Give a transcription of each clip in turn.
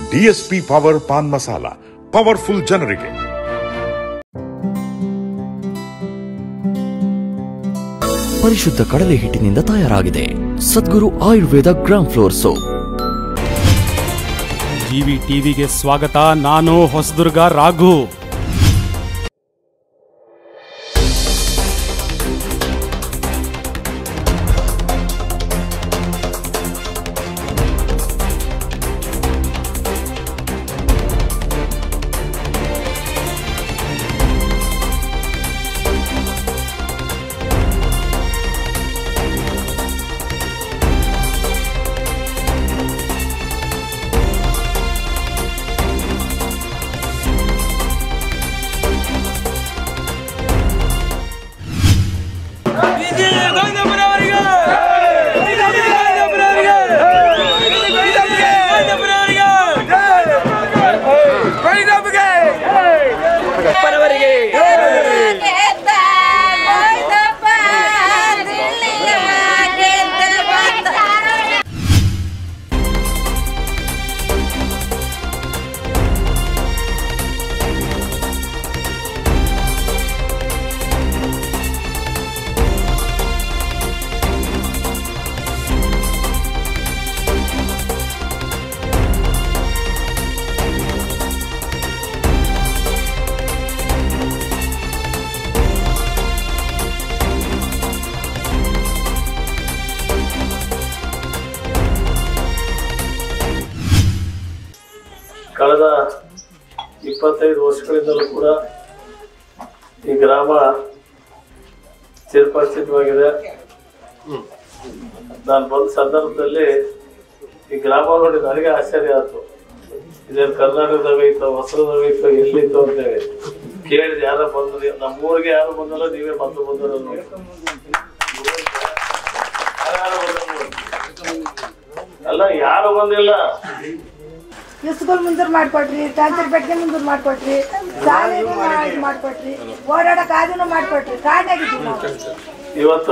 DSP power pan masala powerful ಜನರಿಗೆ ಪರಿಶುದ್ಧ ಕಡಲೆ ಹಿಟ್ಟಿನಿಂದ ತಯಾರಾಗಿದೆ Sadguru Ayurveda gram flour soap GV ಟಿವಿಗೆ ಸ್ವಾಗತ ನಾನು ಹೊಸದುರ್ಗ ರಾಘು ಕಳೆದ ಇಪ್ಪತ್ತೈದು ವರ್ಷಗಳಿಂದಲೂ ಕೂಡ ಈ ಗ್ರಾಮ ಚಿರಪರಿಚಿತವಾಗಿದೆ ನಾನು ಬಂದ ಸಂದರ್ಭದಲ್ಲಿ ಈ ಗ್ರಾಮ ನೋಡಿ ನನಗೆ ಆಶ್ಚರ್ಯ ಆಯ್ತು ಇದೇನು ಕರ್ನಾಟಕದಾಗ ಐತೋ ಹೊಸದಾಗ ಐತೋ ಎಲ್ಲಿತ್ತು ಅಂತೇಳಿ ಕೇಳಿದ್ ಯಾರ ಬಂದ್ರಿ ನಮ್ಮೂರಿಗೆ ಯಾರು ಬಂದಲ್ಲ ನೀವೇ ಮತ್ತೆ ಬಂದಲ್ಲ ನೋಡಿ. ಯಾರ್ಯಾರು ಬಂದ್ರು ನೋಡಿ. ಅಲ್ಲ ಯಾರು ಬಂದಿಲ್ಲ ಸ್ಕೂಲ್ ಮುಂದೂರು ಮಾಡ್ಕೊಟ್ರಿ ಟ್ರಾನ್ಸ್ಫರ್ ಬೆಟ್ಗೆ ಮುಂದೂರು ಮಾಡ್ಕೊಟ್ರಿ ಶಾಲೆನೂ ಇದು ಮಾಡ್ಕೊಟ್ರಿ ಓಡಾಡಕ್ ಅದನ್ನು ಮಾಡ್ಕೊಟ್ರಿ ಕಾಡಾಗಿದ್ದೀವಿ ನಾವು ಇವತ್ತು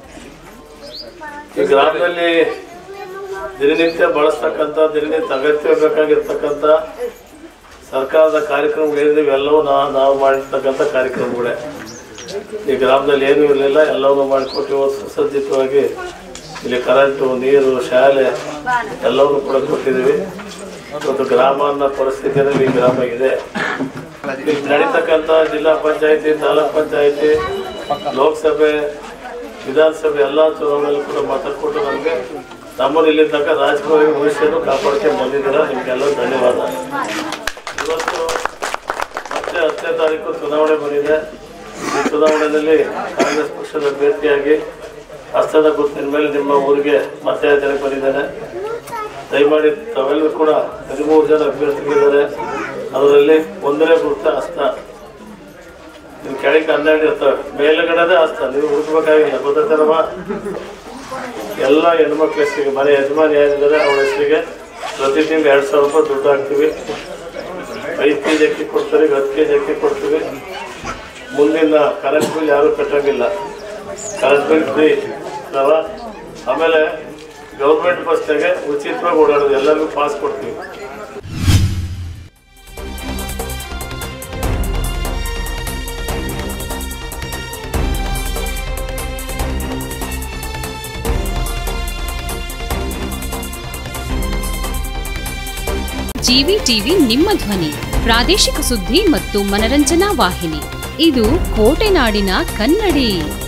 ಈ ಗ್ರಾಮದಲ್ಲಿ ದಿನನಿತ್ಯ ಬಳಸ್ತಕ್ಕಂಥ ದಿನನಿತ್ಯ ಅಗತ್ಯ ಬೇಕಾಗಿರ್ತಕ್ಕಂಥ ಸರ್ಕಾರದ ಕಾರ್ಯಕ್ರಮಗಳು ಏನಿವೆ ಎಲ್ಲವೂ ನಾ ನಾವು ಮಾಡಿರ್ತಕ್ಕಂಥ ಕಾರ್ಯಕ್ರಮಗಳೇ ಈ ಗ್ರಾಮದಲ್ಲಿ ಏನೂ ಇರಲಿಲ್ಲ ಎಲ್ಲವನ್ನೂ ಮಾಡಿಕೊಟ್ಟು ಇವತ್ತು ಸುಸಜ್ಜಿತವಾಗಿ ಇಲ್ಲಿ ಕರೆಂಟು ನೀರು ಶಾಲೆ ಎಲ್ಲವನ್ನೂ ಕೂಡ ಕೊಟ್ಟಿದ್ದೀವಿ ಇವತ್ತು ಗ್ರಾಮ ಅನ್ನೋ ಪರಿಸ್ಥಿತಿಯಲ್ಲಿ ಈ ಗ್ರಾಮ ಇದೆ ಇಲ್ಲಿ ನಡೀತಕ್ಕಂಥ ಜಿಲ್ಲಾ ಪಂಚಾಯತಿ ತಾಲೂಕ್ ಪಂಚಾಯತಿ ಲೋಕಸಭೆ ವಿಧಾನಸಭೆ ಎಲ್ಲ ಚುನಾವಣೆಯಲ್ಲಿ ಕೂಡ ಮತ ಕೊಟ್ಟು ನಮಗೆ ನಮ್ಮನ್ನು ಇಲ್ಲಿ ತನಕ ರಾಜಕೀಯ ಭವಿಷ್ಯನು ಕಾಪಾಡ್ಕೊಂಡು ಬಂದಿದ್ದೀರ ನಿಮಗೆಲ್ಲ ಧನ್ಯವಾದ ಇವತ್ತು ಮತ್ತೆ ಹತ್ತನೇ ತಾರೀಕು ಚುನಾವಣೆ ಬಂದಿದೆ ಈ ಚುನಾವಣೆಯಲ್ಲಿ ಕಾಂಗ್ರೆಸ್ ಪಕ್ಷದ ಅಭ್ಯರ್ಥಿಯಾಗಿ ಹಸ್ತದ ಗುರುತಿನ ಮೇಲೆ ನಿಮ್ಮ ಊರಿಗೆ ಮತಯಾಚನೆ ಬಂದಿದ್ದೇನೆ ದಯಮಾಡಿ ತಾವೆಲ್ಲರೂ ಕೂಡ ಹದಿಮೂರು ಜನ ಅಭ್ಯರ್ಥಿಗಳಿದ್ದಾರೆ ಅದರಲ್ಲಿ ಒಂದನೇ ಗುರುತ ಹಸ್ತ ನೀವು ಕೆಳಗೆ ಹನ್ನೆರಡು ಇರ್ತವೆ ಮೇಲ್ಗಡೆದೇ ಹಸ್ತ ನೀವು ಹುಡುಕ್ಬೇಕಾಗಿಲ್ಲ ಗೊತ್ತಾಗ್ತಾರಮ್ಮ ಎಲ್ಲ ಹೆಣ್ಮಕ್ಳ ಹೆಸರಿಗೆ ಮನೆ ಯಜಮಾನಿ ಏನಿದ್ದಾರೆ ಅವಳ ಹೆಸರಿಗೆ ಪ್ರತಿ ತಿಂಗಳು ಎರಡು ಸಾವಿರ ರೂಪಾಯಿ ದುಡ್ಡು ಹಾಕ್ತೀವಿ ಐದು ಕೆ ಜಿ ಅಕ್ಕಿ ಕೊಡ್ತಾರೆ ಈಗ ಹತ್ತು ಕೆ ಜಿ ಅಕ್ಕಿ ಕೊಡ್ತೀವಿ ಮುಂದಿನ ಕರೆಂಟ್ ಬಿಲ್ ಯಾರೂ ಕಟ್ಟಂಗಿಲ್ಲ ಕರೆಂಟ್ ಬಿಲ್ ಫ್ರೀ ಅಲ್ವಾ ಆಮೇಲೆ ಗೌರ್ಮೆಂಟ್ ಬಸ್ನಾಗೆ ಉಚಿತವಾಗಿ ಓಡಾಡೋದು ಎಲ್ಲರಿಗೂ ಪಾಸ್ ಕೊಡ್ತೀವಿ ಜಿವಿ ಟಿವಿ ನಿಮ್ಮ ಧ್ವನಿ ಪ್ರಾದೇಶಿಕ ಸುದ್ದಿ ಮತ್ತು ಮನರಂಜನಾ ವಾಹಿನಿ ಇದು ಕೋಟೆನಾಡಿನ ಕನ್ನಡಿ